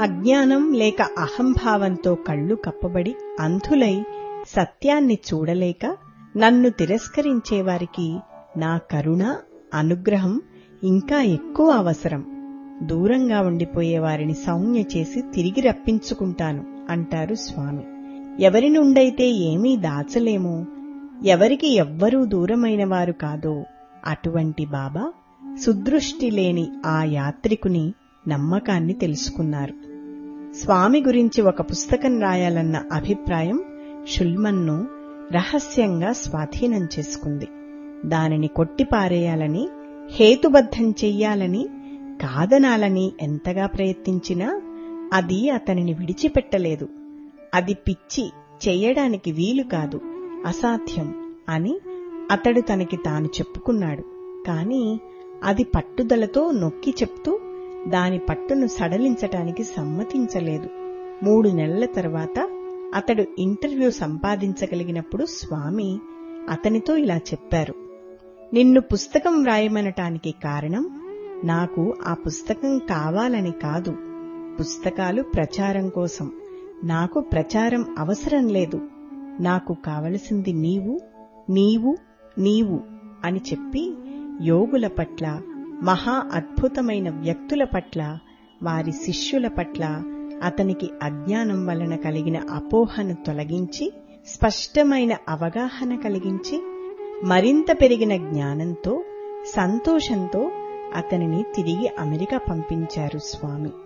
అజ్ఞానం లేక అహంభావంతో కళ్ళు కప్పబడి అంధులై సత్యాన్ని చూడలేక నన్ను తిరస్కరించేవారికి నా కరుణ అనుగ్రహం ఇంకా ఎక్కువ అవసరం దూరంగా ఉండిపోయే వారిని సౌమ్య చేసి తిరిగి రప్పించుకుంటాను అంటారు స్వామి ఎవరి నుండైతే ఏమీ దాచలేమో ఎవరికి ఎవ్వరూ దూరమైన వారు కాదో అటువంటి బాబా సుదృష్టి లేని ఆ యాత్రికుని నమ్మకాన్ని తెలుసుకున్నారు స్వామి గురించి ఒక పుస్తకం రాయాలన్న అభిప్రాయం షుల్మన్ను రహస్యంగా స్వాధీనం చేసుకుంది దానిని కొట్టిపారేయాలని హేతుబద్ధం చెయ్యాలని కాదనాలని ఎంతగా ప్రయత్నించినా అది అతనిని విడిచిపెట్టలేదు అది పిచ్చి చెయ్యడానికి వీలు కాదు అసాధ్యం అని అతడు తనకి తాను చెప్పుకున్నాడు కాని అది పట్టుదలతో నొక్కి చెప్తూ దాని పట్టును సడలించటానికి సమ్మతించలేదు మూడు నెలల తర్వాత అతడు ఇంటర్వ్యూ సంపాదించగలిగినప్పుడు స్వామి అతనితో ఇలా చెప్పారు నిన్ను పుస్తకం వ్రాయమనటానికి కారణం నాకు ఆ పుస్తకం కావాలని కాదు పుస్తకాలు ప్రచారం కోసం నాకు ప్రచారం అవసరం లేదు నాకు కావలసింది నీవు నీవు నీవు అని చెప్పి యోగుల పట్ల మహా అద్భుతమైన వ్యక్తుల పట్ల వారి శిష్యుల పట్ల అతనికి అజ్ఞానం వలన కలిగిన అపోహను తొలగించి స్పష్టమైన అవగాహన కలిగించి మరింత పెరిగిన జ్ఞానంతో సంతోషంతో అతనిని తిరిగి అమెరికా పంపించారు స్వామి